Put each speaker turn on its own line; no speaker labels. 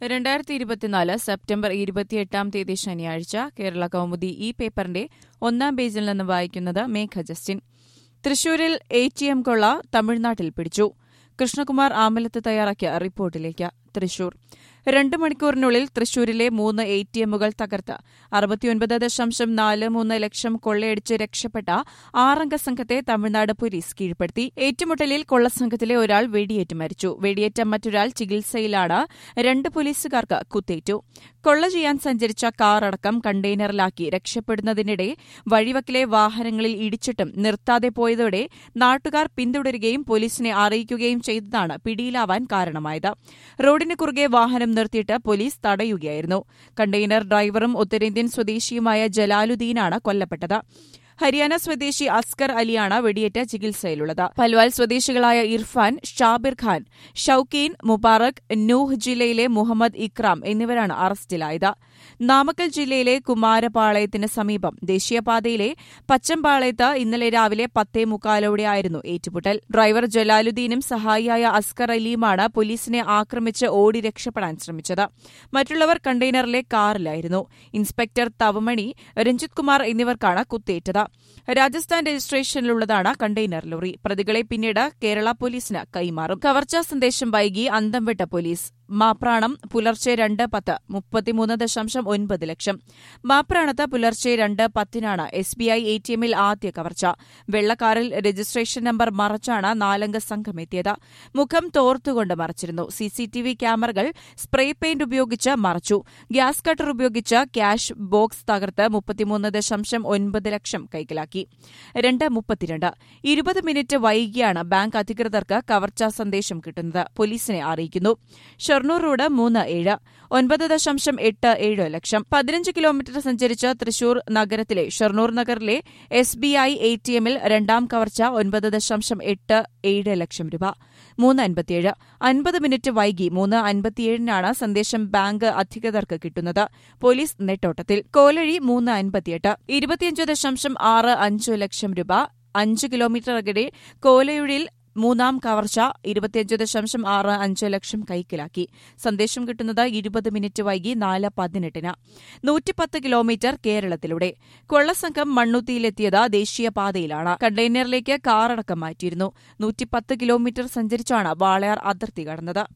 രണ്ടായിരത്തി ഇരുപത്തിനാല് സെപ്റ്റംബർ ഇരുപത്തിയെട്ടാം തീയതി ശനിയാഴ്ച കേരള കൗമുദി ഈ പേപ്പറിന്റെ ഒന്നാം പേജിൽ നിന്ന് വായിക്കുന്നത് മേഘ ജസ്റ്റിൻ തൃശൂരിൽ എ ടി എം കൊള്ള തമിഴ്നാട്ടിൽ പിടിച്ചു കൃഷ്ണകുമാർ ആമലത്ത് തയ്യാറാക്കിയ റിപ്പോർട്ടിലേക്ക് തൃശൂർ രണ്ട് മണിക്കൂറിനുള്ളിൽ തൃശൂരിലെ മൂന്ന് എ ടി എമ്മുകൾ തകർത്ത് അറുപത്തിയൊൻപത് ദശാംശം നാല് മൂന്ന് ലക്ഷം കൊള്ളയടിച്ച് രക്ഷപ്പെട്ട ആറംഗ സംഘത്തെ തമിഴ്നാട് പോലീസ് കീഴ്പ്പെടുത്തി ഏറ്റുമുട്ടലിൽ കൊള്ളസംഘത്തിലെ ഒരാൾ വെടിയേറ്റ് മരിച്ചു വെടിയേറ്റ മറ്റൊരാൾ ചികിത്സയിലാണ് രണ്ട് പോലീസുകാർക്ക് കുത്തേറ്റു കൊള്ള ചെയ്യാൻ സഞ്ചരിച്ച കാർ അടക്കം കണ്ടെയ്നറിലാക്കി രക്ഷപ്പെടുന്നതിനിടെ വഴിവക്കിലെ വാഹനങ്ങളിൽ ഇടിച്ചിട്ടും നിർത്താതെ പോയതോടെ നാട്ടുകാർ പിന്തുടരുകയും പോലീസിനെ അറിയിക്കുകയും ചെയ്തതാണ് പിടിയിലാവാൻ കാരണമായത് റോഡിന് കുറുകെ വാഹനം നിർത്തിയിട്ട് പോലീസ് തടയുകയായിരുന്നു കണ്ടെയ്നർ ഡ്രൈവറും ഉത്തരേന്ത്യൻ സ്വദേശിയുമായ ജലാലുദ്ദീനാണ് കൊല്ലപ്പെട്ടത് ഹരിയാന സ്വദേശി അസ്കർ അലിയാണ് വെടിയേറ്റ് ചികിത്സയിലുള്ളത് പൽവാൽ സ്വദേശികളായ ഇർഫാൻ ഷാബിർ ഖാൻ ഷൌക്കീൻ മുബാറക് നൂഹ് ജില്ലയിലെ മുഹമ്മദ് ഇക്രാം എന്നിവരാണ് അറസ്റ്റിലായത് നാമക്കൽ ജില്ലയിലെ കുമാരപാളയത്തിന് സമീപം ദേശീയപാതയിലെ പച്ചമ്പാളയത്ത് ഇന്നലെ രാവിലെ പത്തേ മുക്കാലോടെയായിരുന്നു ഏറ്റുമുട്ടൽ ഡ്രൈവർ ജലാലുദ്ദീനും സഹായിയായ അസ്കർ അലിയുമാണ് പോലീസിനെ ആക്രമിച്ച് ഓടി രക്ഷപ്പെടാൻ ശ്രമിച്ചത് മറ്റുള്ളവർ കണ്ടെയ്നറിലെ കാറിലായിരുന്നു ഇൻസ്പെക്ടർ തവമണി രഞ്ജിത് കുമാർ എന്നിവർക്കാണ് കുത്തേറ്റത് രാജസ്ഥാൻ രജിസ്ട്രേഷനിലുള്ളതാണ് കണ്ടെയ്നർ ലോറി പ്രതികളെ പിന്നീട് കേരള പോലീസിന് കൈമാറും കവർച്ചാ സന്ദേശം വൈകി അന്തംവിട്ട പോലീസ് മാപ്രാണം പുലർച്ചെ രണ്ട് പത്ത് മുപ്പത്തിമൂന്ന് ദശാംശം ഒൻപത് ലക്ഷം മാപ്രാണത്ത് പുലർച്ചെ രണ്ട് പത്തിനാണ് S B I A T എമ്മിൽ ആദ്യ കവർച്ച വെള്ളക്കാറിൽ രജിസ്ട്രേഷൻ നമ്പർ മറച്ചാണ് നാലംഗ സംഘം എത്തിയത് മുഖം തോർത്തുകൊണ്ട് മറച്ചിരുന്നു സിസിടിവി ക്യാമറകൾ സ്പ്രേ പെയിന്റ് ഉപയോഗിച്ച് മറച്ചു ഗ്യാസ് കട്ടർ ഉപയോഗിച്ച് ക്യാഷ് ബോക്സ് തകർത്ത് മുപ്പത്തിമൂന്ന് ദശാംശം ഒൻപത് ലക്ഷം കൈക്കലാക്കി രണ്ട് മുപ്പത്തിരണ്ട് ഇരുപത് മിനിറ്റ് വൈകിയാണ് ബാങ്ക് അധികൃതർക്ക് കവർച്ചാ സന്ദേശം കിട്ടുന്നത് പോലീസിനെ അറിയിക്കുന്നു ഷൊർണൂർ റോഡ് മൂന്ന് ഏഴ് ഒൻപത് ദശാംശം എട്ട് ഏഴ് ലക്ഷം പതിനഞ്ച് കിലോമീറ്റർ സഞ്ചരിച്ച് തൃശൂർ നഗരത്തിലെ ഷൊർണൂർ നഗറിലെ S B I A T എമ്മിൽ രണ്ടാം കവർച്ച ഒൻപത് ദശാംശം എട്ട് ഏഴ് ലക്ഷം രൂപ മൂന്ന് അൻപത്തിയേഴ് അൻപത് മിനിറ്റ് വൈകി മൂന്ന് അൻപത്തിയേഴിനാണ് സന്ദേശം ബാങ്ക് അധികൃതർക്ക് കിട്ടുന്നത് പോലീസ് നെട്ടോട്ടത്തിൽ കോലഴി മൂന്ന് അൻപത്തിയെട്ട് ഇരുപത്തിയഞ്ച് ദശാംശം ആറ് അഞ്ച് ലക്ഷം രൂപ അഞ്ച് കിലോമീറ്റർ അകലെ കോലയുഴിൽ മൂന്നാം കവർച്ച ഇരുപത്തിയഞ്ച് ദശാംശം ആറ് അഞ്ച് ലക്ഷം കൈക്കലാക്കി സന്ദേശം കിട്ടുന്നത് ഇരുപത് മിനിറ്റ് വൈകി നാല് പതിനെട്ടിന് നൂറ്റിപ്പത്ത് കിലോമീറ്റർ കേരളത്തിലൂടെ കൊള്ളസംഘം മണ്ണുത്തിയിലെത്തിയത് ദേശീയപാതയിലാണ് കണ്ടെയ്നറിലേക്ക് കാറടക്കം മാറ്റിയിരുന്നു നൂറ്റിപ്പത്ത് കിലോമീറ്റർ സഞ്ചരിച്ചാണ് വാളയാർ അതിർത്തി കടന്നത്